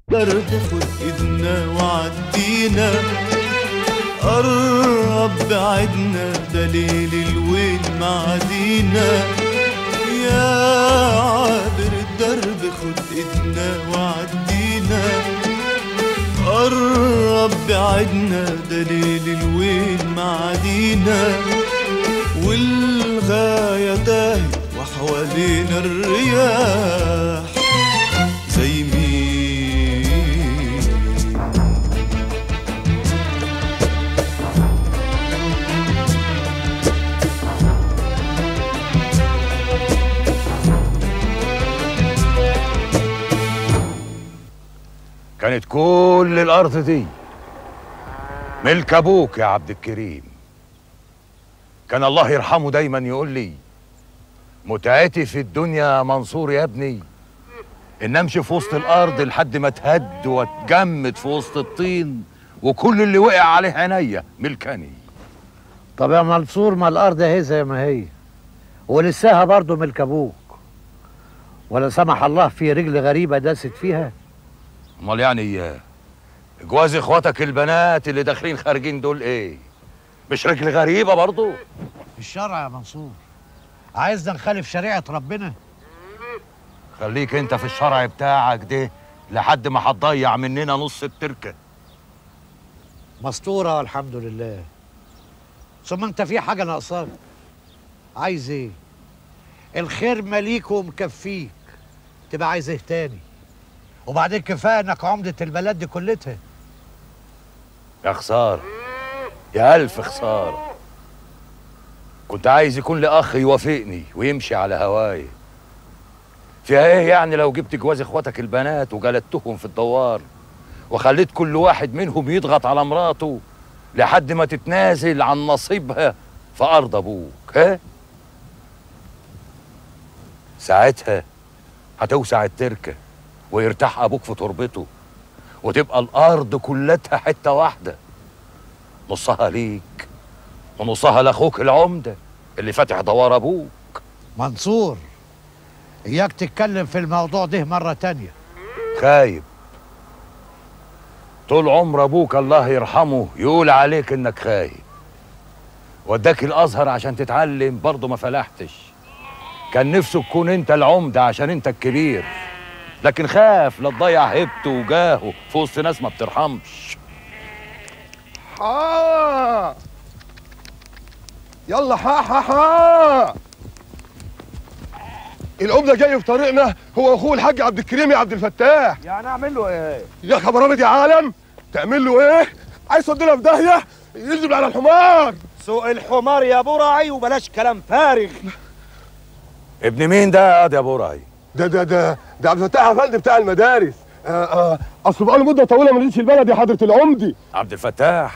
درب خد ايدنا وعدينا قرب بعدنا دليل الويل معدينا يا عابر الدرب خد ايدنا وعدينا قرب بعدنا دليل الويل معدينا والغاية تاهت وحوالينا الرياح زي مين كانت كل الارض دي ملك ابوك يا عبد الكريم كان الله يرحمه دايما يقول لي متعتي في الدنيا منصور يا ابني ان امشي في وسط الارض لحد ما اتهد واتجمد في وسط الطين وكل اللي وقع عليه عينيا ملكني طب يا منصور ما الارض اهي زي ما هي ولساها برضه ملك ابوك ولا سمح الله في رجل غريبه داست فيها امال يعني جواز اخواتك البنات اللي داخلين خارجين دول ايه مش رجل غريبه برضه الشرع يا منصور عايزنا نخالف شريعه ربنا خليك انت في الشرع بتاعك ده لحد ما هتضيع مننا نص التركه مستوره والحمد لله ثم انت في حاجه ناقصاك عايز ايه الخير مليك ومكفيك تبقى عايز ايه تاني وبعدين كفايه انك عمده البلد دي كلتها يا خسارة يا ألف خسارة كنت عايز يكون لي أخ يوافقني ويمشي على هواي فيها إيه يعني لو جبت جواز إخواتك البنات وجلدتهم في الدوار وخليت كل واحد منهم يضغط على مراته لحد ما تتنازل عن نصيبها في أرض أبوك ها؟ ساعتها هتوسع التركة ويرتاح أبوك في تربته وتبقى الارض كلتها حته واحده نصها ليك ونصها لاخوك العمده اللي فاتح دوار ابوك منصور اياك تتكلم في الموضوع ده مره تانية خايب طول عمر ابوك الله يرحمه يقول عليك انك خايب وداك الازهر عشان تتعلم برضه ما فلحتش كان نفسه تكون انت العمده عشان انت الكبير لكن خاف لا تضيع هيبته وجاهه في وسط ناس ما بترحمش حا يلا حا حا حا العمده جاي في طريقنا هو واخوه الحاج عبد الكريم يا عبد الفتاح يعني اعمل له ايه؟ يا خبر ابيض يا عالم تعمل له ايه عايز تودينا في داهيه ينزل على الحمار سوق الحمار يا ابو راعي وبلاش كلام فارغ ابن مين ده يا ابو راي ده ده ده ده عبد الفتاح افندي بتاع المدارس آه آه اصل بقاله مده طويله ما نزلش البلد يا حضره العمدي عبد الفتاح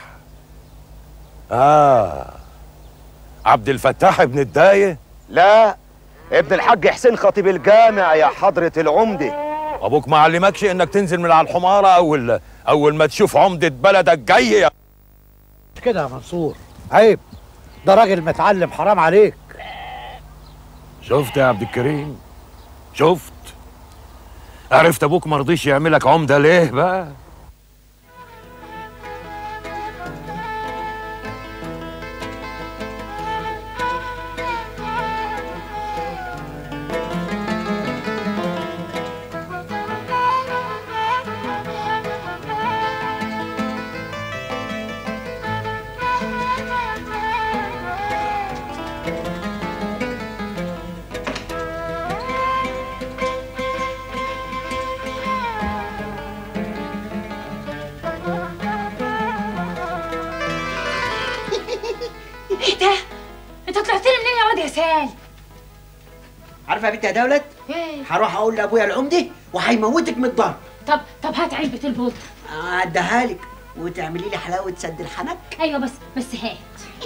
اه عبد الفتاح ابن الدايه لا ابن الحاج حسين خطيب الجامع يا حضرة العمدة ابوك ما علمكش انك تنزل من على الحماره اول اول ما تشوف عمده بلدك جاي مش كده يا منصور عيب ده راجل متعلم حرام عليك شفت يا عبد الكريم شفت عرفت ابوك ما رضيش يعملك عمده ليه بقى ايه ده؟ انت طلعت لي منين يا واد يا سال؟ عارفه يا بنت يا دولت ايه؟ هروح اقول لابويا العمده وهيموتك من الضرب طب طب هات علبة البودرة اديها لك وتعملي لي حلاوه سد الحنك ايوه بس بس هات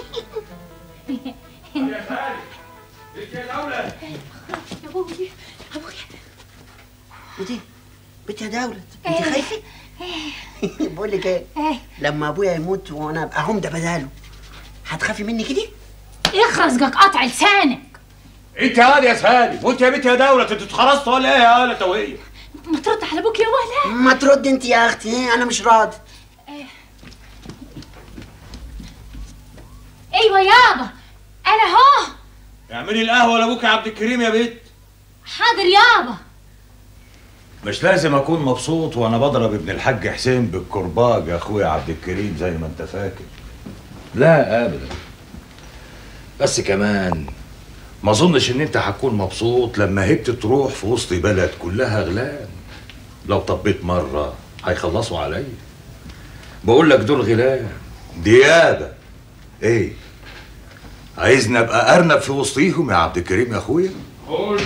يا ابوي ابوي ودي بنت يا دولت انت إيه؟ خايفه بقول لك ايه ايه لما ابويا يموت وانا ابقى عمده بداله هتخافي مني كده يخرزقك قطع لسانك انت يا واد يا سالم وانت يا بنت يا دوله انتوا اتخرجتوا ولا ايه يا ولا توهيه ما ترد على ابوك يا ولا ما ترد انت يا اختي انا مش راضي ايوه يابا انا هو اعملي القهوه لابوك يا عبد الكريم يا بنت حاضر يابا مش لازم اكون مبسوط وانا بضرب ابن الحاج حسين بالكرباج يا اخويا عبد الكريم زي ما انت فاكر لا ابدا بس كمان ما اظنش ان انت هتكون مبسوط لما هبت تروح في وسط بلد كلها غلام لو طبيت مره هيخلصوا عليا بقول لك دول غلام ديابه ايه عايزني ابقى ارنب في وسطيهم يا عبد الكريم يا اخويا خش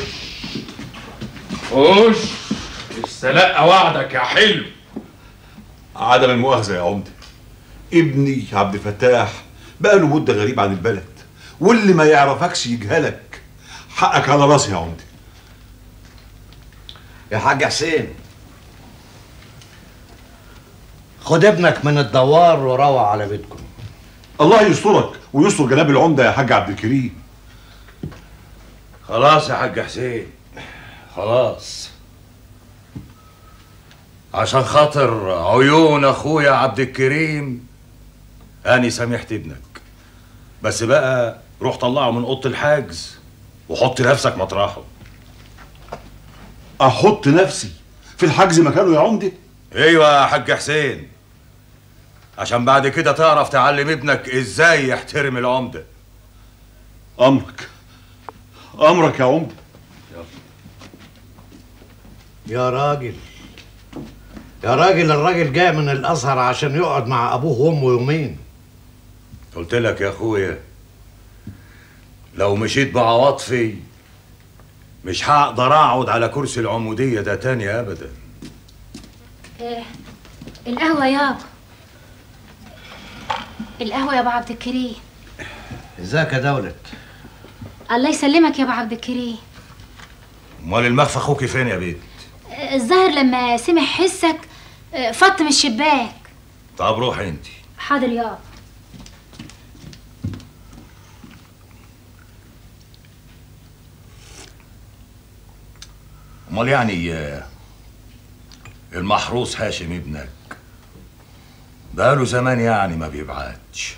خش استلقى وعدك يا حلو عدم المؤاخذة يا عمدة ابني عبد الفتاح بقى له مدة غريب عن البلد واللي ما يعرفكش يجهلك حقك على راسي يا عمدة يا حاج حسين خد ابنك من الدوار وروح على بيتكم الله يسترك ويستر جناب العمدة يا حاج عبد الكريم خلاص يا حاج حسين خلاص عشان خاطر عيون اخويا عبد الكريم اني سامحت ابنك بس بقى روح طلعه من اوضه الحجز وحط نفسك مطرحه احط نفسي في الحجز مكانه يا عمدة ايوه يا حاج حسين عشان بعد كده تعرف تعلم ابنك ازاي يحترم العمده امرك امرك يا عمدة يا راجل يا راجل الراجل جاي من الازهر عشان يقعد مع ابوه وامه يومين قلت لك يا اخويا لو مشيت بعواطفي مش هقدر اقعد على كرسي العموديه ده تاني ابدا إيه القهوه يابا القهوه يا ابو عبد الكريم ازيك يا دولت الله يسلمك يا ابو عبد الكريم امال المخفى اخوكي فين يا بيت آه، الظاهر لما سمع حسك آه، فط من الشباك طب روحي انت حاضر يابا امال يعني آه، المحروس هاشم ابنك بقاله زمان يعني ما بيبعتش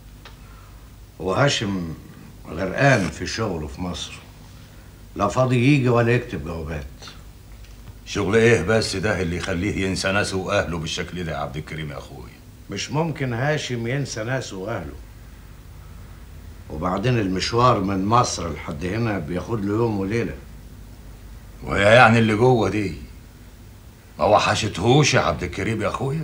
وهاشم غرقان في شغله في مصر لا فاضي يجي ولا يكتب جوابات شغل ايه بس ده اللي يخليه ينسى ناسه واهله بالشكل ده يا عبد الكريم يا اخويا مش ممكن هاشم ينسى ناسه واهله وبعدين المشوار من مصر لحد هنا بياخد له يوم وليله وهي يعني اللي جوه دي ما وحشتهوش يا عبد الكريم يا اخويا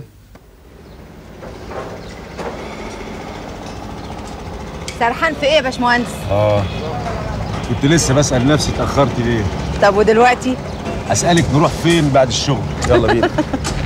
سرحان في ايه يا باشمهندس اه كنت لسه بسأل نفسي اتأخرت ليه طب ودلوقتي أسألك نروح فين بعد الشغل يلا بينا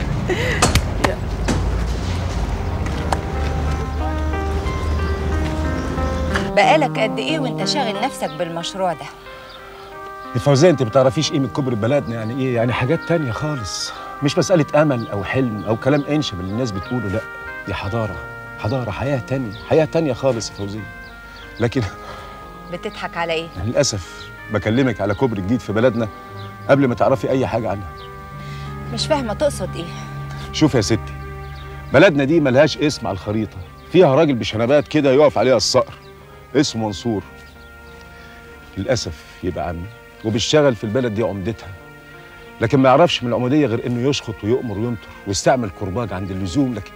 بقالك قد ايه وانت شاغل نفسك بالمشروع ده يا فوزية انت بتعرفيش قيمة كبر بلدنا يعني ايه يعني حاجات تانية خالص مش مسألة أمل أو حلم أو كلام أنشب اللي الناس بتقوله لا دي حضارة حضارة حياة تانية حياة تانية خالص يا فوزية لكن بتضحك على ايه للأسف بكلمك على كوبري جديد في بلدنا قبل ما تعرفي أي حاجة عنها مش فاهمه تقصد ايه شوف يا ستي بلدنا دي ملهاش اسم على الخريطة فيها راجل بشنبات كده يقف عليها الصقر اسمه منصور للأسف يبقى عمي وبيشتغل في البلد دي عمدتها لكن ما يعرفش من العمودية غير إنه يشخط ويؤمر وينطر ويستعمل كرباج عند اللزوم لكن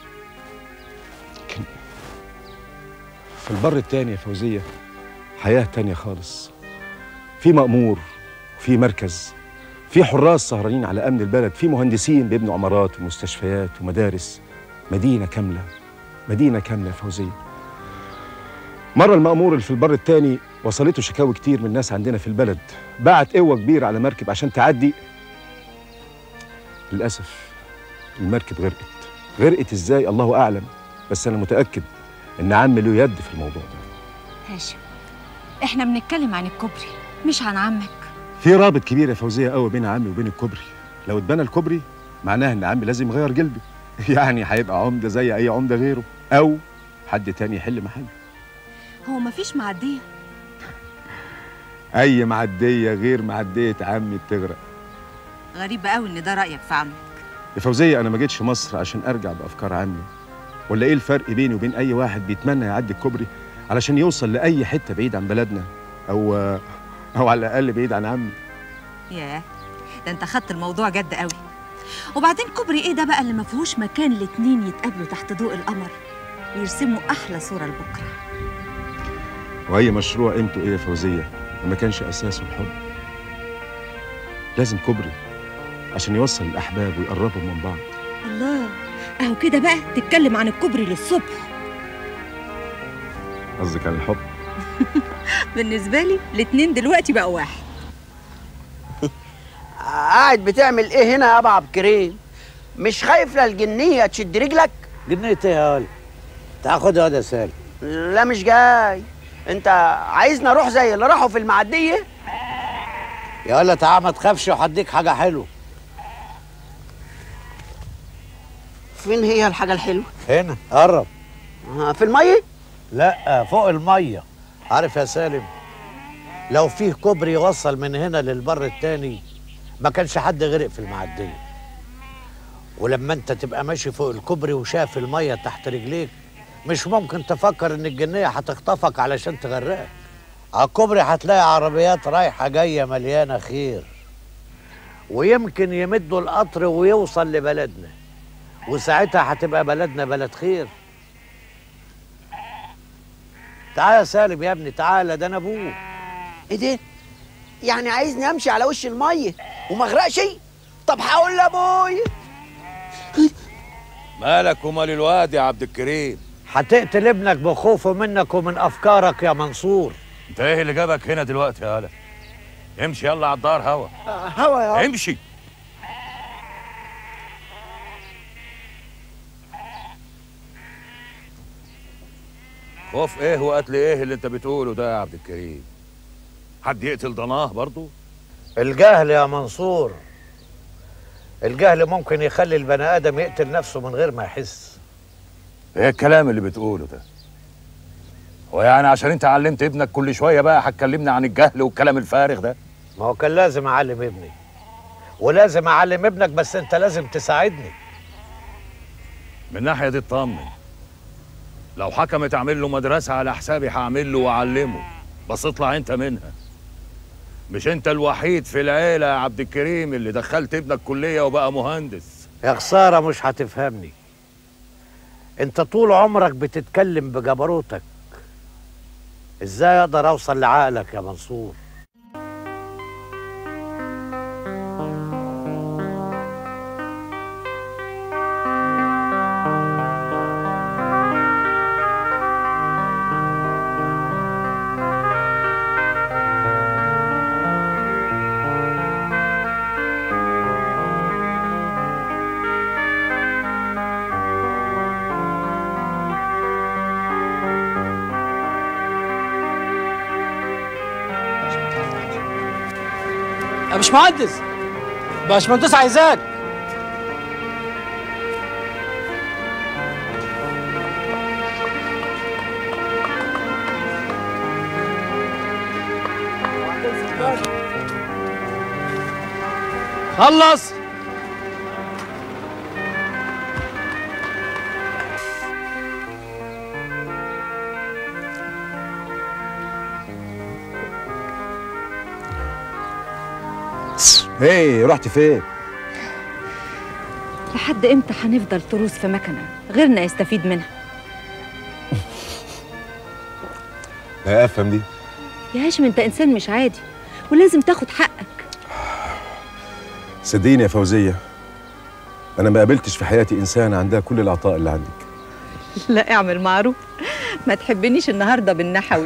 لكن في البر التاني يا فوزية حياة تانية خالص في مأمور في مركز في حراس سهرانين على أمن البلد في مهندسين بيبنوا عمارات ومستشفيات ومدارس مدينة كاملة مدينة كاملة يا فوزية مرة المأمور اللي في البر التاني وصلته شكاوي كتير من ناس عندنا في البلد بعت قوة كبيرة على مركب عشان تعدي للأسف المركب غرقت غرقت ازاي الله أعلم بس أنا متأكد إن عمي له يد في الموضوع ده هاشم احنا بنتكلم عن الكوبري مش عن عمك في رابط كبير يا فوزية قوي بين عمي وبين الكوبري لو اتبنى الكوبري معناها إن عمي لازم يغير جلده يعني هيبقى عمدة زي أي عمدة غيره أو حد تاني يحل محله هو مفيش معديه أي معدية غير معدية عمي بتغرق غريبة قوي ان ده رأيك في عمك يا فوزيه انا ما جيتش مصر عشان ارجع بافكار عمي ولا ايه الفرق بيني وبين اي واحد بيتمنى يعدي الكوبري علشان يوصل لاي حته بعيد عن بلدنا او او على الاقل بعيد عن عمي ياه ده انت خدت الموضوع جد قوي وبعدين كوبري ايه ده بقى اللي ما فيهوش مكان الاتنين يتقابلوا تحت ضوء القمر ويرسموا احلى صورة لبكرة واي مشروع قيمته ايه يا فوزيه ما كانش اساسه الحب لازم كوبري عشان يوصل الاحباب ويقربهم من بعض الله اهو كده بقى تتكلم عن الكوبري للصبح قصدك على الحب بالنسبة لي الاتنين دلوقتي بقوا واحد قاعد بتعمل ايه هنا يا ابو عبد الكريم مش خايف لا الجنيه تشد رجلك جنية ايه يا ولد تاخد يا واد يا سالم لا مش جاي انت عايزني اروح زي اللي راحوا في المعديه يا ولا تعال ما تخافش وهديك حاجة حلوة فين هي الحاجه الحلوه هنا قرب آه، في الميه لا فوق المية عارف يا سالم لو فيه كوبري يوصل من هنا للبر التاني ما كانش حد غرق في المعدية ولما انت تبقى ماشي فوق الكوبري وشايف المية تحت رجليك مش ممكن تفكر ان الجنية هتخطفك علشان تغرقك على الكوبري هتلاقي عربيات رايحة جاية مليانة خير ويمكن يمدوا القطر ويوصل لبلدنا وساعتها هتبقى بلدنا بلد خير تعال يا سالم يا ابني تعال ده انا ابوك ايه ده يعني عايزني امشي على وش الميه وما اغرقش طب هقول لابويا مالك ومال الواد يا عبد الكريم هتقتل ابنك بخوفه منك ومن افكارك يا منصور انت ايه اللي جابك هنا دلوقتي يا هلا امشي يلا على الدار هوا هوا يا امشي خوف ايه وقتل ايه اللي انت بتقوله ده يا عبد الكريم حد يقتل ضناه برضو الجهل يا منصور الجهل ممكن يخلي البني ادم يقتل نفسه من غير ما يحس ايه الكلام اللي بتقوله ده هو يعني عشان انت علمت ابنك كل شويه بقى هتكلمنا عن الجهل والكلام الفارغ ده ما هو كان لازم اعلم ابني ولازم اعلم ابنك بس انت لازم تساعدني من الناحيه دي اطمن لو حكمت اعمل له مدرسه على حسابي هعمل له واعلمه بس اطلع انت منها مش انت الوحيد في العيله يا عبد الكريم اللي دخلت ابنك كليه وبقى مهندس يا خساره مش هتفهمني انت طول عمرك بتتكلم بجبروتك ازاي اقدر اوصل لعقلك يا منصور يا باشمهندس باشمهندس عايزاك خلص هي رحت فين لحد امتى هنفضل تروس في مكنة غيرنا يستفيد منها لا افهم دي يا هاشم انت انسان مش عادي ولازم تاخد حقك صدقيني يا فوزيه انا ما قابلتش في حياتي انسانه عندها كل العطاء اللي عندك لا اعمل معروف ما تحبنيش النهارده بالنحوي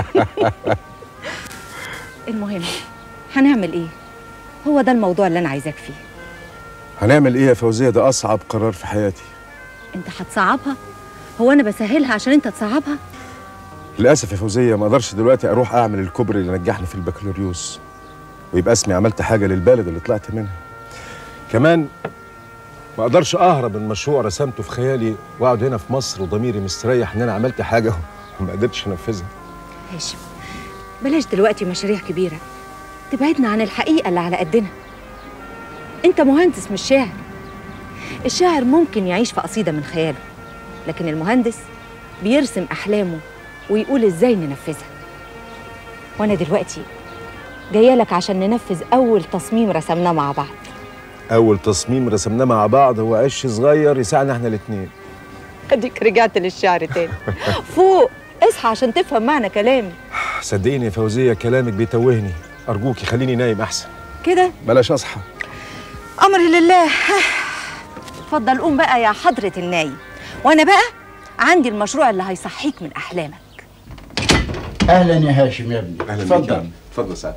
المهم هنعمل ايه هو ده الموضوع اللي انا عايزاك فيه هنعمل ايه يا فوزيه ده اصعب قرار في حياتي انت هتصعبها هو انا بسهلها عشان انت تصعبها للاسف يا فوزيه ما اقدرش دلوقتي اروح اعمل الكوبري اللي نجحني في البكالوريوس ويبقى اسمي عملت حاجه للبلد اللي طلعت منها كمان ما اقدرش اهرب من مشروع رسمته في خيالي واقعد هنا في مصر وضميري مستريح ان انا عملت حاجه وما قدرتش انفذها هاشم بلاش دلوقتي مشاريع كبيره تبعدنا عن الحقيقه اللي على قدنا انت مهندس مش شاعر الشاعر ممكن يعيش في قصيدة من خياله لكن المهندس بيرسم أحلامه ويقول إزاي ننفذها وأنا دلوقتي جاية لك عشان ننفذ أول تصميم رسمناه مع بعض اول تصميم رسمناه مع بعض هو عش صغير يساعدنا احنا الاثنين أديك رجعت للشعر تاني فوق اصحى عشان تفهم معنى كلامي صدقيني يا فوزيه كلامك بيتوهني ارجوكي خليني نايم احسن كده بلاش اصحى أمري لله اتفضل قوم بقى يا حضرة النايم وأنا بقى عندي المشروع اللي هيصحيك من أحلامك اهلا يا هاشم يا ابني اهلا بيك يا اتفضل عم. اتفضل سعد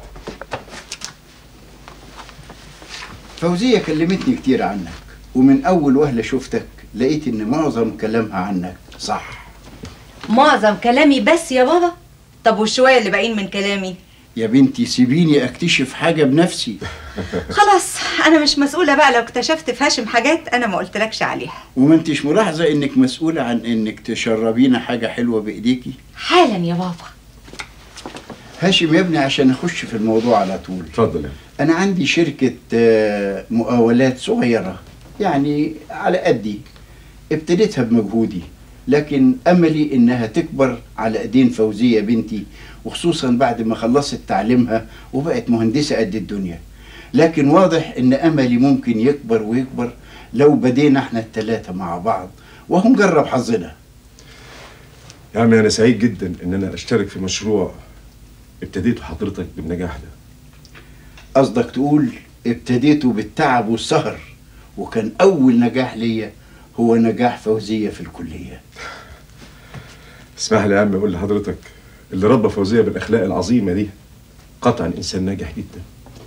فوزيه كلمتني كتير عنك ومن اول وهله شفتك لقيت ان معظم كلامها عنك صح معظم كلامي بس يا بابا طب والشوية اللي باقيين من كلامي يا بنتي سيبيني اكتشف حاجه بنفسي خلاص أنا مش مسؤولة بقى لو اكتشفت في هاشم حاجات أنا ما قلتلكش عليها وما انتش ملاحظه انك مسؤوله عن انك تشربينا حاجه حلوه بايديكي حالا يا بابا هاشم يا ابني عشان اخش في الموضوع على طول اتفضل انا عندي شركه آه، مقاولات صغيره يعني على قدي ابتديتها بمجهودي لكن املي انها تكبر على ايدين فوزيه بنتي وخصوصا بعد ما خلصت تعليمها وبقت مهندسه قد الدنيا لكن واضح ان املي ممكن يكبر ويكبر لو بدينا احنا الثلاثه مع بعض وهو نجرب حظنا يا عمي انا سعيد جدا ان انا اشترك في مشروع ابتديته حضرتك بالنجاح ده قصدك تقول ابتديته بالتعب والسهر وكان اول نجاح ليا هو نجاح فوزيه في الكليه اسمح لي يا عم اقول لحضرتك اللي ربى فوزيه بالاخلاق العظيمه دي قطعا انسان ناجح جدا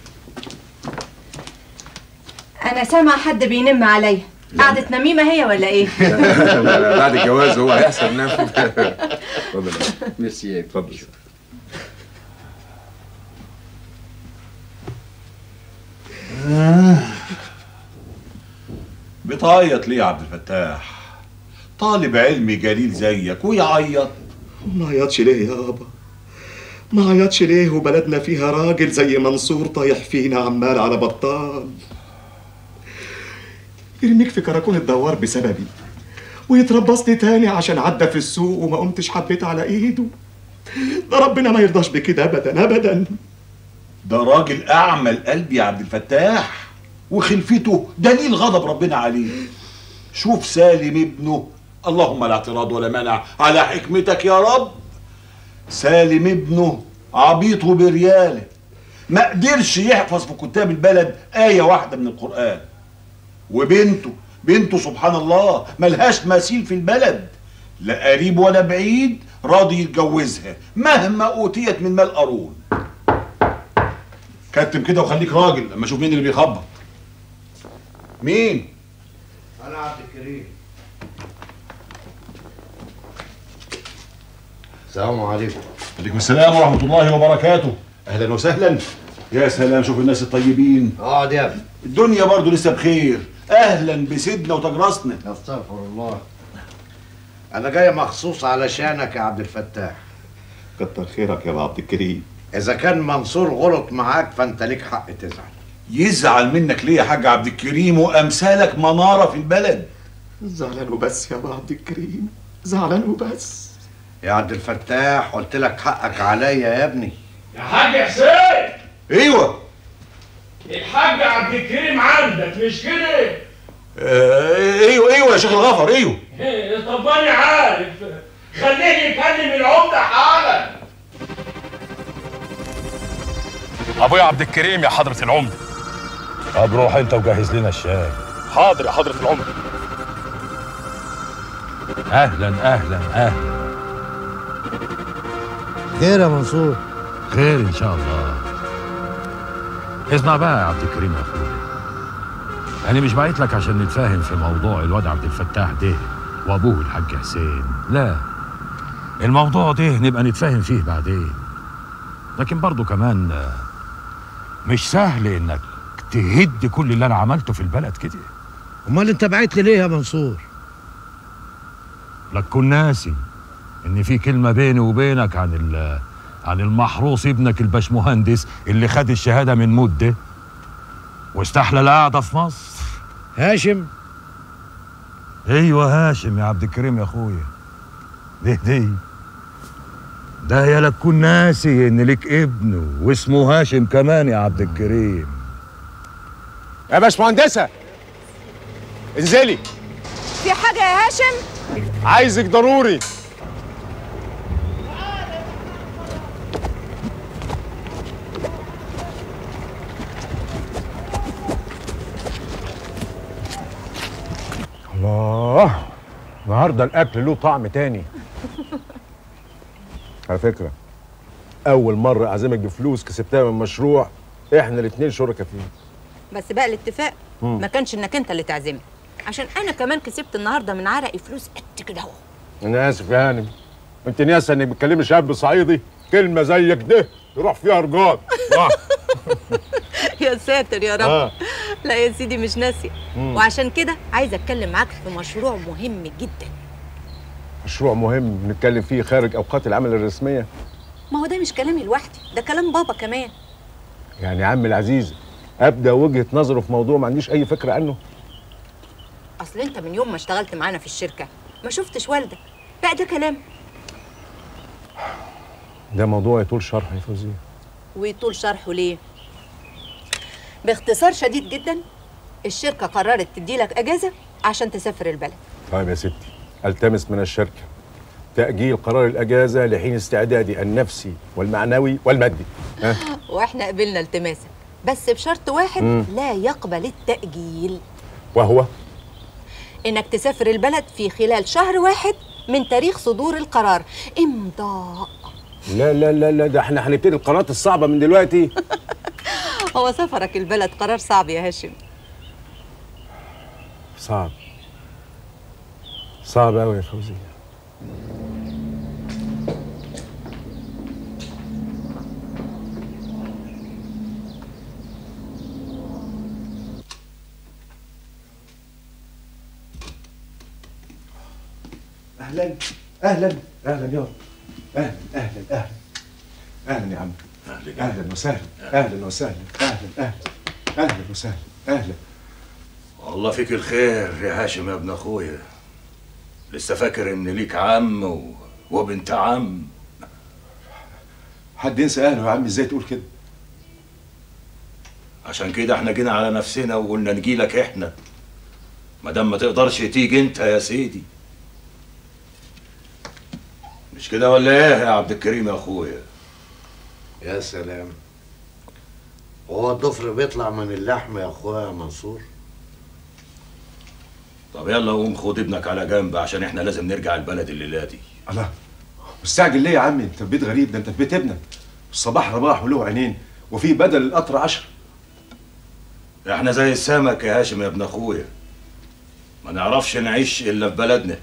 أنا سامع حد بينم عليا قعدة نميمة هي ولا إيه؟ بعد الجواز هو هيحصل نفسه اتفضل ميرسي يا اتفضل بتعيط ليه يا عبد الفتاح طالب علمي جليل زيك ويعيط ما عيطش ليه يا بابا ما عيطش ليه وبلدنا فيها راجل زي منصور طايح فينا عمال على بطال يرميك في كراكون الدوار بسببي ويتربصني تاني عشان عدى في السوق وما قمتش حبيت على ايده ده ربنا ما يرضاش بكده ابدا ابدا ده راجل اعمى القلب يا عبد الفتاح وخلفته دليل غضب ربنا عليه شوف سالم ابنه اللهم لا اعتراض ولا منع على حكمتك يا رب سالم ابنه عبيطه برياله ما قدرش يحفظ في كتاب البلد آية واحدة من القرآن وبنته بنته سبحان الله ملهاش مثيل في البلد لا قريب ولا بعيد راضي يتجوزها مهما أوتيت من مال قارون كتم كده وخليك راجل اما اشوف مين اللي بيخبط مين انا عبد الكريم السلام عليكم عليكم السلام ورحمة الله وبركاته أهلا وسهلا يا سلام شوف الناس الطيبين اقعد يا ابني الدنيا برضو لسه بخير أهلا بسيدنا وتجرسنا استغفر الله انا جاي مخصوص علشانك يا عبد الفتاح كتر خيرك يا ابو عبد الكريم اذا كان منصور غلط معاك فانت ليك حق تزعل يزعل منك ليه يا حاج عبد الكريم وأمثالك منارة في البلد زعلان وبس يا ابو عبد الكريم زعلان وبس يا عبد الفتاح قلت لك حقك عليا يا ابني يا حاج حسين ايوه الحاج عبد الكريم عندك مش كده؟ آه ايوه ايوه يا شيخ الغفر ايوه طب انا عارف خليه يكلم العمده حالا ابويا عبد الكريم يا حضرة العمدة طب روح انت وجهز لنا الشاي حاضر يا حضرة العمدة اهلا اهلا اهلا خير يا منصور خير ان شاء الله اسمع بقى يا عبد الكريم يا اخويا انا مش بعت لك عشان نتفاهم في موضوع الواد عبد الفتاح ده وابوه الحاج حسين لا الموضوع ده نبقى نتفاهم فيه بعدين لكن برضو كمان آه، مش سهل انك تهد كل اللي انا عملته في البلد كده امال انت بعت لي ليه يا منصور لك كن ناسي ان في كلمه بيني وبينك عن ال عن المحروس ابنك الباشمهندس اللي خد الشهاده من مده واستحلى القعده في مصر هاشم ايوه هاشم يا عبد الكريم يا اخويا دي دي ده يا لا تكون ناسي ان ليك ابنه واسمه هاشم كمان يا عبد الكريم يا باشمهندسه انزلي في حاجة يا هاشم؟ عايزك ضروري الله النهارده الاكل له طعم تاني على فكره اول مره اعزمك بفلوس كسبتها من مشروع احنا الاثنين شركاء فيه بس بقى الاتفاق مم. ما كانش انك انت اللي تعزمني عشان انا كمان كسبت النهارده من عرقي فلوس قد كده اهو انا اسف يا هانم انت ناسه انك بتكلمي شاب صعيدي كلمه زيك ده يروح فيها رجال آه. يا ساتر يا رب آه. لا يا سيدي مش ناسيه مم. وعشان كده عايزه اتكلم معاك في مشروع مهم جدا مشروع مهم نتكلم فيه خارج اوقات العمل الرسميه ما هو ده مش كلامي لوحدي ده كلام بابا كمان يعني يا عم العزيز ابدا وجهه نظره في موضوع ما عنديش اي فكره عنه اصل انت من يوم ما اشتغلت معانا في الشركه ما شفتش والدك بقى ده كلام ده موضوع يطول شرحه يا فوزيه ويطول شرحه ليه باختصار شديد جدا الشركه قررت تدي لك اجازه عشان تسافر البلد طيب يا ستي التمس من الشركه تاجيل قرار الاجازه لحين استعدادي النفسي والمعنوي والمادي ها واحنا قبلنا التماسك بس بشرط واحد مم. لا يقبل التاجيل وهو انك تسافر البلد في خلال شهر واحد من تاريخ صدور القرار امضاء لا لا لا لا ده احنا هنبتدي القناه الصعبه من دلوقتي هو سفرك البلد قرار صعب يا هاشم صعب صعب قوي يا فوزيه اهلا اهلا اهلا يا اهلا اهلا اهلا اهلا يا عم اهلا اهلا وسهلا اهلا وسهلا اهلا اهلا اهلا وسهلا اهلا والله فيك الخير يا هاشم يا ابن اخويا لسه فاكر ان ليك عم و... وبنت عم حد ينسى اهله يا عم ازاي تقول كده عشان كده احنا جينا على نفسنا وقلنا نجيلك احنا ما دام ما تقدرش تيجي انت يا سيدي مش كده ولا ايه يا عبد الكريم يا اخويا يا سلام هو الضفر بيطلع من اللحم يا اخويا يا منصور طب يلا قوم خد ابنك على جنب عشان احنا لازم نرجع البلد الليله دي الله مستعجل ليه يا عم انت في بيت غريب ده انت في بيت ابنك الصباح رباح وله عينين وفي بدل القطر عشر احنا زي السمك يا هاشم يا ابن اخويا ما نعرفش نعيش الا في بلدنا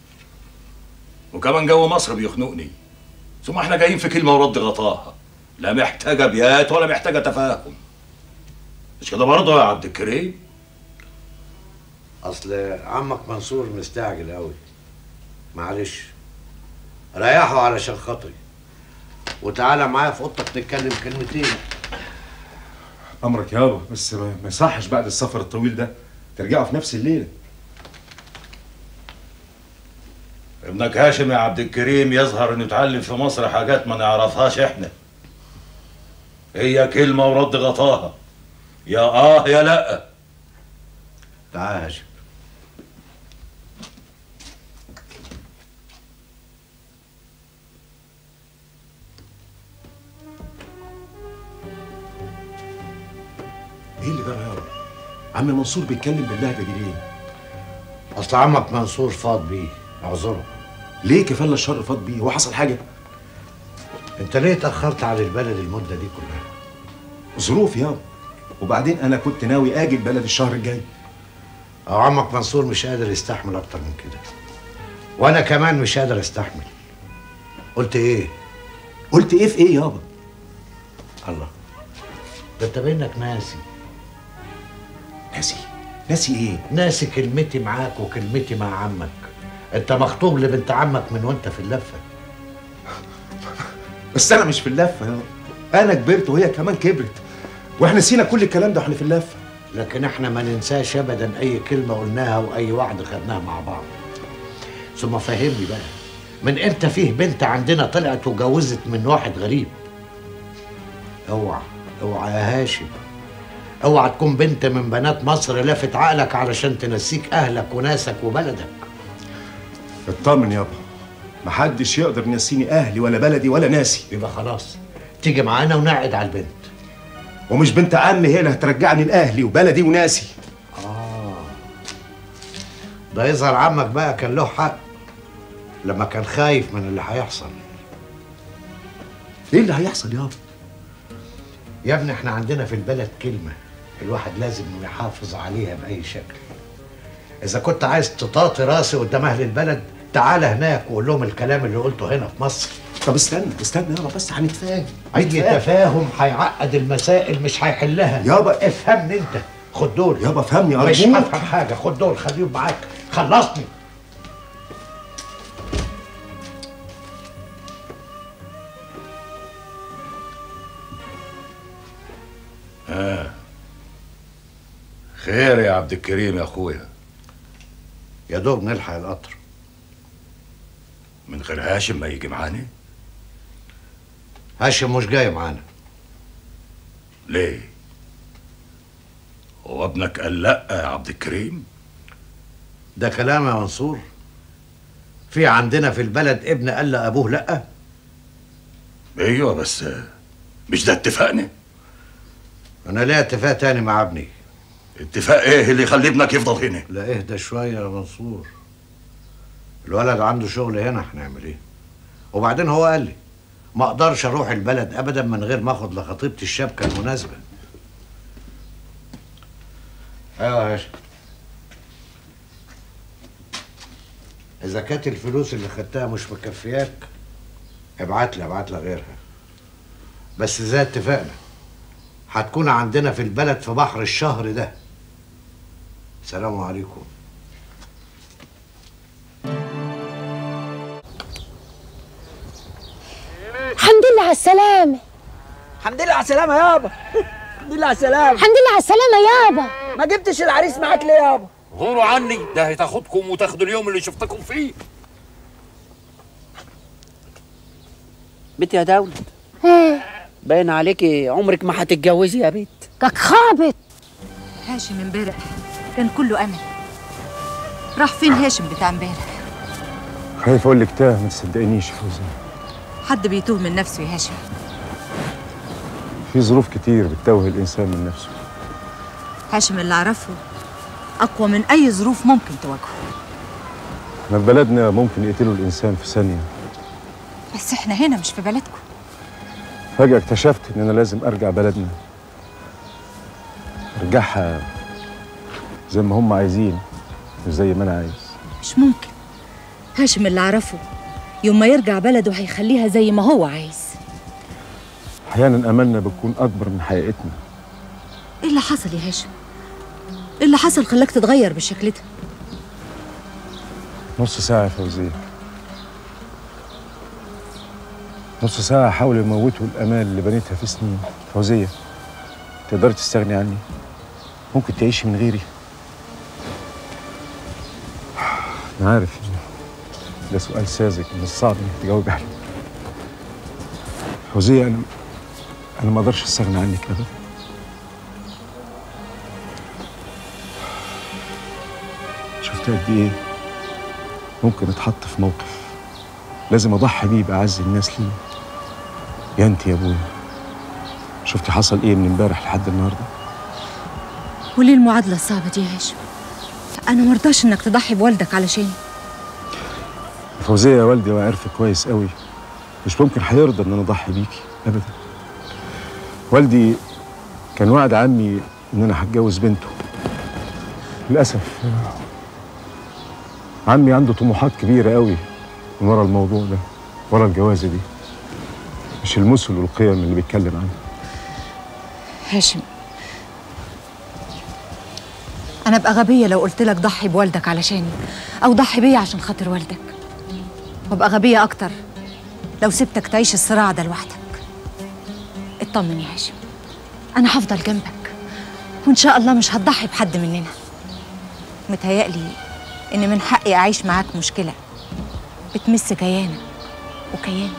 وكمان جو مصر بيخنقني ثم احنا جايين في كلمه ورد غطاها لا محتاجه بيات ولا محتاجه تفاهم مش كده برضه يا عبد الكريم اصل عمك منصور مستعجل قوي معلش ريحه علشان خاطري وتعالى معايا في اوضتك نتكلم كلمتين امرك يابا بس ما ما يصحش بعد السفر الطويل ده ترجعوا في نفس الليله ابنك هاشم يا عبد الكريم يظهر انه اتعلم في مصر حاجات ما نعرفهاش احنا هي كلمه ورد غطاها يا اه يا لا تعال يا هاشم ايه اللي جرى يابا عم منصور بيتكلم باللهجه دي ليه اصل عمك منصور فاض بيه اعذره ليه كفاله الشر فاض بيه هو حصل حاجه انت ليه اتاخرت على البلد المده دي كلها ظروف يابا وبعدين انا كنت ناوي اجي البلد الشهر الجاي او عمك منصور مش قادر يستحمل اكتر من كده وانا كمان مش قادر استحمل قلت ايه قلت ايه في ايه يابا الله ده انت بينك ناسي ناسي ناسي ايه ناسي كلمتي معاك وكلمتي مع عمك انت مخطوب لبنت عمك من وانت في اللفه بس انا مش في اللفه يابا انا كبرت وهي كمان كبرت واحنا نسينا كل الكلام ده واحنا في اللفه لكن احنا ما ننساش ابدا اي كلمه قلناها واي وعد خدناها مع بعض ثم فهمني بقى من امتى فيه بنت عندنا طلعت وجوزت من واحد غريب اوعى اوعى يا هاشم اوعى تكون بنت من بنات مصر لافت عقلك علشان تنسيك اهلك وناسك وبلدك اطمن يابا محدش يقدر ينسيني اهلي ولا بلدي ولا ناسي يبقى خلاص تيجي معانا ونقعد على البنت ومش بنت عمي هي اللي هترجعني لاهلي وبلدي وناسي اه ده يظهر عمك بقى كان له حق لما كان خايف من اللي هيحصل ايه اللي هيحصل يابا يا ابني احنا عندنا في البلد كلمة الواحد لازم يحافظ عليها بأي شكل إذا كنت عايز تطاطي راسي قدام أهل البلد تعال هناك وقول لهم الكلام اللي قلته هنا في مصر طب استنى استنى يابا بس هنتفاهم أي تفاهم هيعقد المسائل مش هيحلها يابا افهمني أنت خد دول يابا فهمني مش أرجوك. هفهم حاجة خد دول خليهم معاك خلصني ها خير يا عبد الكريم يا اخويا يا دوب نلحق القطر من غير هاشم ما يجي معانا هاشم مش جاي معانا ليه هو ابنك قال لا يا عبد الكريم ده كلام يا منصور في عندنا في البلد ابن قال لأبوه لأ ايوه بس مش ده اتفاقنا أنا ليا اتفاق تاني مع ابني اتفاق ايه اللي يخلي ابنك يفضل هنا لا اهدى شوية يا منصور الولد عنده شغل هنا هنعمل ايه وبعدين هو قال لي ما اقدرش اروح البلد ابدا من غير ما اخد لخطيبتي الشبكة المناسبة ايوه يا هاشم اذا كانت الفلوس اللي خدتها مش مكفياك ابعت لي ابعت لي غيرها بس زي اتفقنا هتكون عندنا في البلد في بحر الشهر ده السلام عليكم الحمد لله على السلامة الحمد لله على السلامة يابا الحمد لله على السلامة الحمد لله على السلامة يابا ما جبتش العريس معاك ليه يابا غوروا عني ده هتاخدكم وتاخدوا اليوم اللي شفتكم فيه بنت يا دولة باين عليكي عمرك ما هتتجوزي يا بنت كك خابط هاشم امبارح كان كله امل راح فين هاشم بتاع امبارح خايف اقول لك تاه ما تصدقنيش يا فوزية حد بيتوه من نفسه يا هاشم في ظروف كتير بتتوه الانسان من نفسه هاشم اللي اعرفه اقوى من اي ظروف ممكن تواجهه احنا في بلدنا ممكن يقتلوا الانسان في ثانيه بس احنا هنا مش في بلدكم فجاه اكتشفت ان انا لازم ارجع بلدنا ارجعها زي ما هم عايزين مش زي ما انا عايز مش ممكن هاشم اللي اعرفه يوم ما يرجع بلده هيخليها زي ما هو عايز احيانا املنا بتكون اكبر من حقيقتنا ايه اللي حصل يا هاشم ايه اللي حصل خلاك تتغير بالشكل ده نص ساعه يا فوزيه نص ساعه حاولوا يموتوا الامال اللي بنيتها في سنين فوزيه تقدري تستغني عني ممكن تعيشي من غيري انا عارف إن ده سؤال ساذج مش صعب انك تجاوبي عليه فوزيه انا انا ما اقدرش استغنى عنك ابدا شفت قد ايه ممكن اتحط في موقف لازم اضحي بيه باعز الناس ليه يا انت يا ابويا شفتي حصل ايه من امبارح لحد النهارده وليه المعادله الصعبه دي يا هاشم انا مرضاش انك تضحي بوالدك علشاني فوزيه يا والدي وعارفه كويس قوي مش ممكن هيرضى ان انا اضحي بيكي ابدا والدي كان وعد عمي ان انا هتجوز بنته للاسف عمي عنده طموحات كبيره قوي من ورا الموضوع ده ورا الجوازه دي مش المثل والقيم اللي بيتكلم عنها هاشم انا ابقى غبيه لو قلت لك ضحي بوالدك علشاني او ضحي بيا عشان خاطر والدك وابقى غبيه اكتر لو سبتك تعيش الصراع ده لوحدك اطمن يا هاشم انا هفضل جنبك وإن شاء الله مش هتضحي بحد مننا متهيألي إن من حقي أعيش معاك مشكلة بتمس كيانك وكياني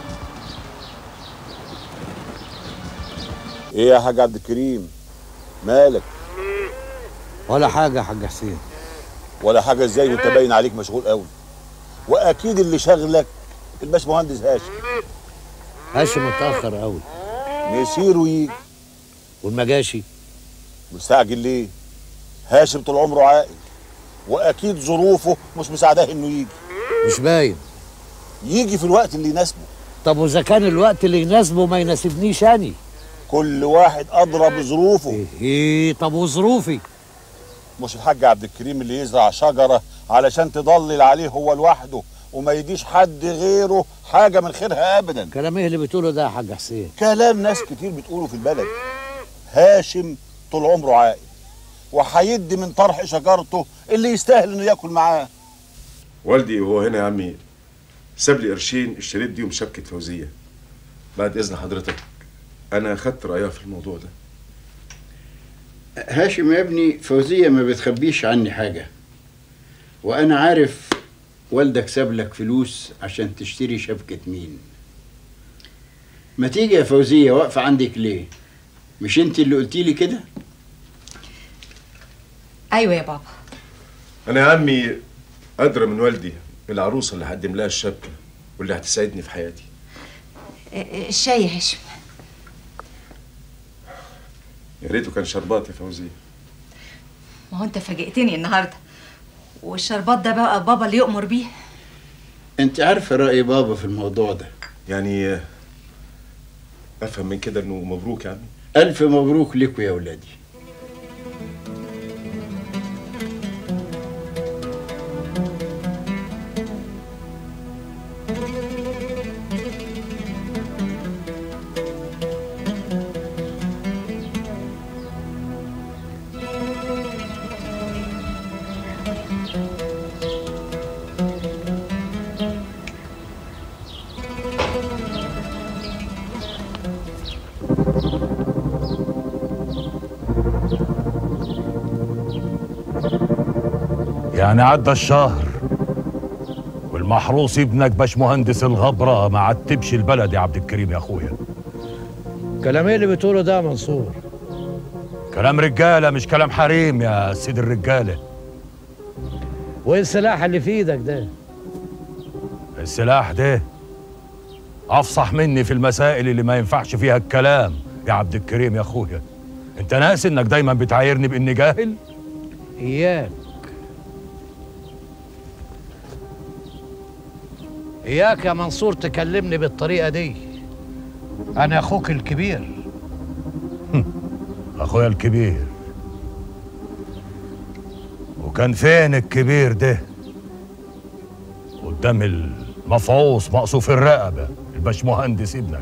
ايه يا حاج عبد الكريم مالك ولا حاجة يا حاج حسين ولا حاجه ازاي وانت باين عليك مشغول قوي واكيد اللي شغلك الباشمهندس هاشم هاشم متأخر قوي مسير ويجي والمجاشي مستعجل ليه هاشم طول عمره عاقل واكيد ظروفه مش مساعداه انه يجي مش باين يجي في الوقت اللي يناسبه طب وإذا كان الوقت اللي يناسبه ما يناسبنيش أني كل واحد ادرى بظروفه إيه طب وظروفي مش الحاج عبد الكريم اللي يزرع شجره علشان تضلل عليه هو لوحده وما يديش حد غيره حاجه من خيرها ابدا كلام ايه اللي بتقوله ده يا حاج حسين كلام ناس كتير بتقوله في البلد هاشم طول عمره عاقل وهيدي من طرح شجرته اللي يستاهل انه ياكل معاه والدي وهو هنا يا عمي ساب لي قرشين اشتريت بيهم شبكة فوزية بعد إذن حضرتك أنا خدت رأيها في الموضوع ده هاشم يا ابني فوزية ما بتخبيش عني حاجة وأنا عارف والدك ساب لك فلوس عشان تشتري شبكة مين ما تيجي يا فوزية واقفة عندك ليه مش انت اللي قلتي لي كده أيوة يا بابا أنا يا عمي أدرى من والدي العروسة اللي هقدم لها الشبكة واللي هتسعدني في حياتي الشاي يا هاشم يا ريته كان شربات يا فوزية ما هو أنت فاجئتني النهاردة والشربات ده بقى بابا اللي يؤمر بيه انت عارفة رأي بابا في الموضوع ده يعني آه، أفهم من كده إنه مبروك يا عمي ألف مبروك لكم يا ولادي يعني عدى الشهر والمحروس ابنك باشمهندس الغبرة ما عتبش البلد يا عبد الكريم يا اخويا كلام ايه اللي بتقوله ده يا منصور كلام رجالة مش كلام حريم يا سيد الرجالة وايه السلاح اللي في ايدك ده السلاح ده افصح مني في المسائل اللي ما ينفعش فيها الكلام يا عبد الكريم يا اخويا انت ناسي انك دايما بتعايرني باني جاهل اياك اياك يا منصور تكلمني بالطريقه دي انا اخوك الكبير اخويا الكبير وكان فين الكبير ده قدام المفعوص مقصوف الرقبة الباشمهندس ابنك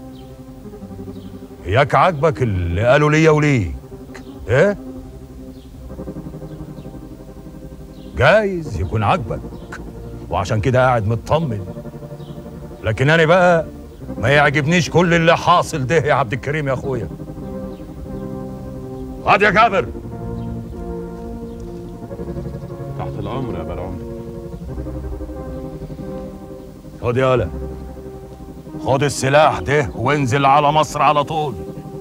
اياك عاجبك اللي قالوا ليا وليك ايه جايز يكون عاجبك وعشان كده قاعد مطمن لكن انا بقى ما يعجبنيش كل اللي حاصل ده يا عبد الكريم يا اخويا هات يا جابر تحت الامر يا بلعم خد يالا خد السلاح ده وانزل على مصر على طول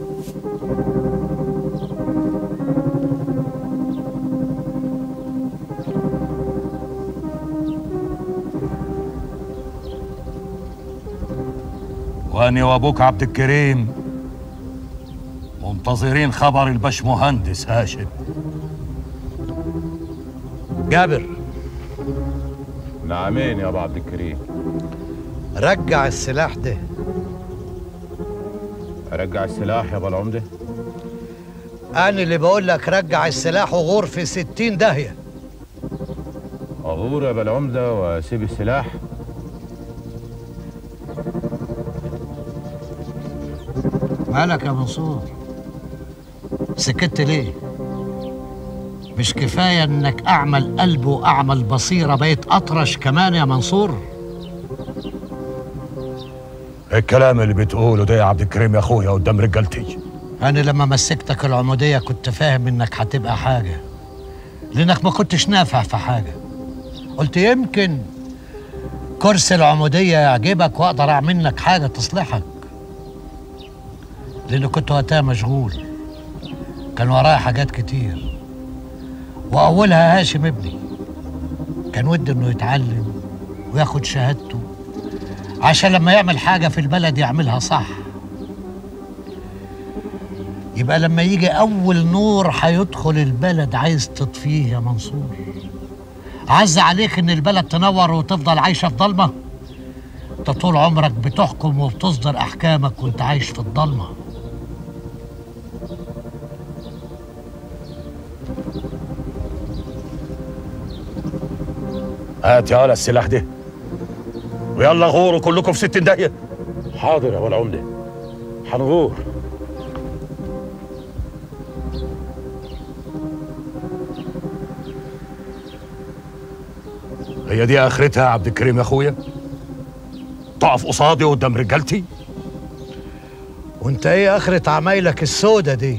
واني وابوك عبد الكريم منتظرين خبر الباشمهندس هاشم جابر نعمين يا ابو عبد الكريم رجع السلاح ده ارجع السلاح يا ابو العمده انا اللي بقول لك رجع السلاح وغور في ستين داهيه اغور يا ابو العمده واسيب السلاح مالك يا منصور سكت ليه مش كفايه انك اعمى القلب واعمى البصيره بقيت اطرش كمان يا منصور الكلام اللي بتقوله ده يا عبد الكريم يا اخويا قدام رجالتي أنا لما مسكتك العمودية كنت فاهم إنك هتبقى حاجة لأنك ما كنتش نافع في حاجة قلت يمكن كرسي العمودية يعجبك وأقدر أعمل لك حاجة تصلحك لأن كنت وقتها مشغول كان ورايا حاجات كتير وأولها هاشم ابني كان ودي إنه يتعلم وياخد شهادته عشان لما يعمل حاجة في البلد يعملها صح يبقى لما يجي أول نور هيدخل البلد عايز تطفيه يا منصور عز عليك إن البلد تنور وتفضل عايشة في ضلمة أنت طول عمرك بتحكم وبتصدر أحكامك وأنت عايش في الضلمة هات يا ولا السلاح ده ويلا غوروا كلكم في ستين دقيقة حاضر يا ابو العمده هنغور هي دي اخرتها يا عبد الكريم يا اخويا تقف قصادي قدام رجالتي وانت ايه اخرة عمايلك السودة دي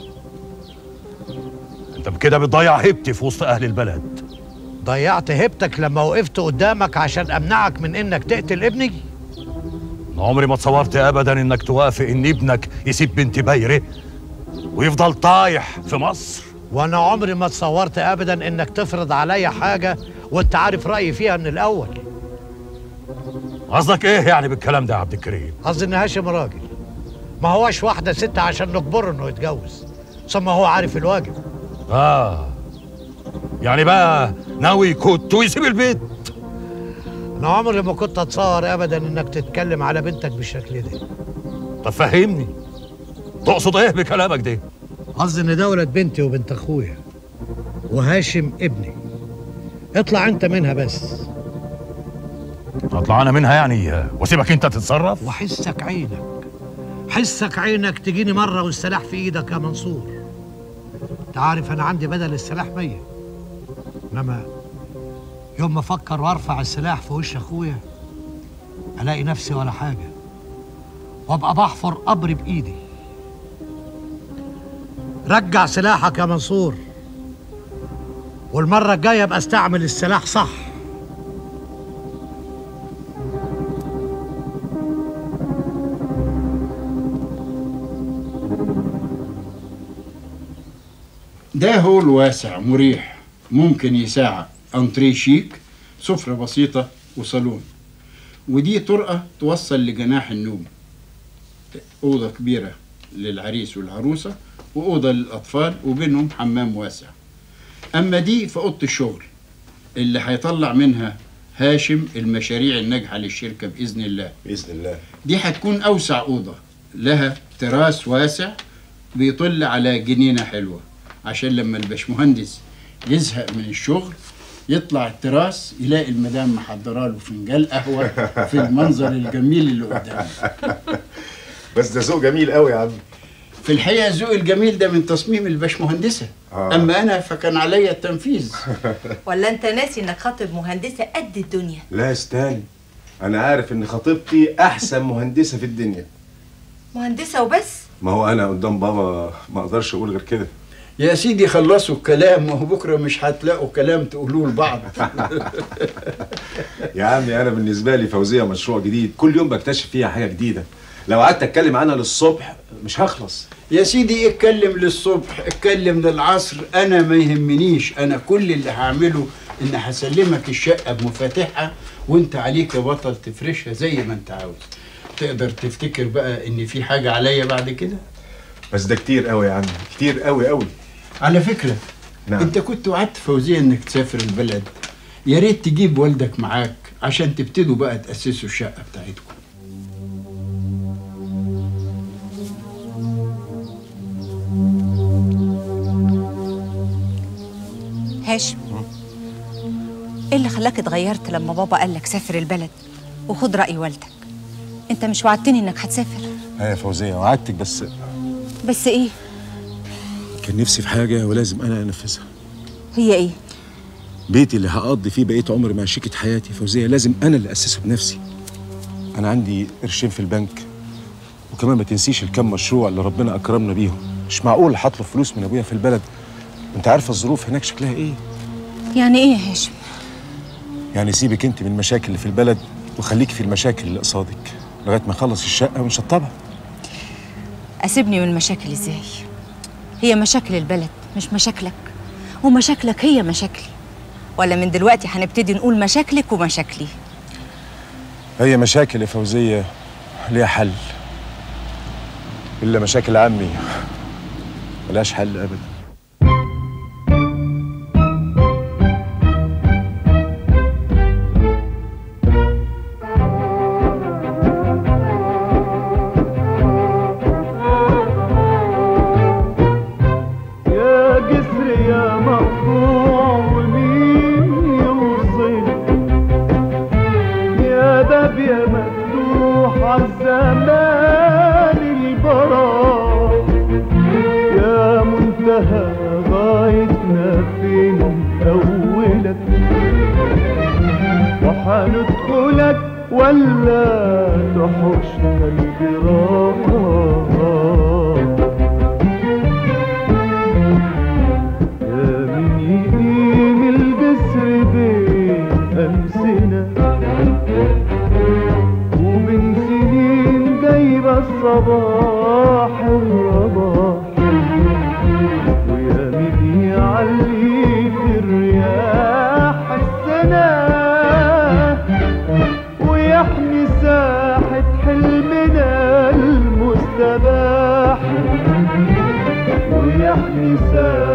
انت بكده بتضيع هيبتي في وسط اهل البلد ضيعت هيبتك لما وقفت قدامك عشان امنعك من انك تقتل ابني أنا عمري ما تصورت ابدا انك توافق ان ابنك يسيب بنت بيره ويفضل طايح في مصر وانا عمري ما تصورت ابدا انك تفرض عليا حاجة وانت عارف رأيي فيها من الاول قصدك ايه يعني بالكلام ده يا عبد الكريم قصدي ان هاشم راجل ما هوش واحدة ست عشان نجبره انه يتجوز ثم هو عارف الواجب اه يعني بقى ناوي كنت ويسيب البيت انا عمري ما كنت اتصور ابدا انك تتكلم على بنتك بالشكل ده طب فهمني تقصد ايه بكلامك ده قصدي ان ده ولد بنتي وبنت اخويا وهاشم ابني اطلع انت منها بس اطلع انا منها يعني واسيبك انت تتصرف وحسك عينك حسك عينك تجيني مرة والسلاح في ايدك يا منصور انت عارف انا عندي بدل السلاح مية انما يوم ما افكر وارفع السلاح في وش اخويا الاقي نفسي ولا حاجة وابقى بحفر قبر بايدي رجع سلاحك يا منصور والمرة الجاية ابقى استعمل السلاح صح ده هول واسع مريح ممكن يساعد انتريه شيك سفرة بسيطة وصالون ودي طرقة توصل لجناح النوم أوضة كبيرة للعريس والعروسة وأوضة للأطفال وبينهم حمام واسع أما دي في أوضة الشغل اللي هيطلع منها هاشم المشاريع الناجحة للشركة بإذن الله بإذن الله دي هتكون أوسع أوضة لها تراس واسع بيطل على جنينة حلوة عشان لما الباشمهندس يزهق من الشغل يطلع التراس يلاقي المدام محضره له فنجان قهوه في المنظر الجميل اللي قدامه بس ده ذوق جميل قوي يا عم في الحقيقه الذوق الجميل ده من تصميم الباشمهندسه آه. اما انا فكان عليا التنفيذ ولا انت ناسي انك خاطب مهندسه قد الدنيا لا استني انا عارف ان خطيبتي احسن مهندسه في الدنيا مهندسه وبس ما هو انا قدام بابا ما اقدرش اقول غير كده يا سيدي خلصوا الكلام وهو بكره مش هتلاقوا كلام تقولوه لبعض يا عمي انا بالنسبه لي فوزيه مشروع جديد كل يوم بكتشف فيها حاجه جديده لو قعدت اتكلم عنها للصبح مش هخلص يا سيدي اتكلم للصبح اتكلم للعصر انا ما يهمنيش انا كل اللي هعمله ان هسلمك الشقه بمفاتيحها وانت عليك يا بطل تفرشها زي ما انت عاوز تقدر تفتكر بقى ان في حاجه عليا بعد كده بس ده كتير قوي يا عم كتير قوي قوي على فكره نعم. انت كنت وعدت فوزيه انك تسافر البلد يا ريت تجيب والدك معاك عشان تبتدوا بقى تاسسوا الشقه بتاعتكم هاشم ايه اللي خلاك اتغيرت لما بابا قال لك سافر البلد وخد رأي والدك انت مش وعدتني انك هتسافر ها يا فوزيه وعدتك بس بس ايه كان نفسي في حاجه ولازم انا انفذها هي ايه بيتي اللي هقضي فيه بقيت عمري مع شريكة حياتي فوزية لازم أنا اللي أسسه بنفسي أنا عندي قرشين في البنك وكمان ما تنسيش الكم مشروع اللي ربنا اكرمنا بيهم مش معقول هطلب فلوس من ابويا في البلد وانت عارفه الظروف هناك شكلها ايه يعني ايه يا هاشم يعني سيبك انت من المشاكل اللي في البلد وخليكي في المشاكل اللي قصادك لغايه ما اخلص الشقه ونشطبها اسيبني من المشاكل ازاي هي مشاكل البلد مش مشاكلك ومشاكلك هي مشاكلي ولا من دلوقتي هنبتدي نقول مشاكلك ومشاكلي هي مشاكل يا فوزيه ليها حل الا مشاكل عمي ملهاش حل ابدا يا جسر يا مقطوع ومين يوصل يا باب يا مفتوح عالزمان البراء يا منتهى غايتنا فين أولك وحندخلك ولا تحوشنا الجراح يا من يقيم الجسر بين أمسنا ومن سنين جايبة الصباح الرباح ويا من يعلي في الرياح السنا ويحمي ساحة حلمنا المستباح ويحمي ساحة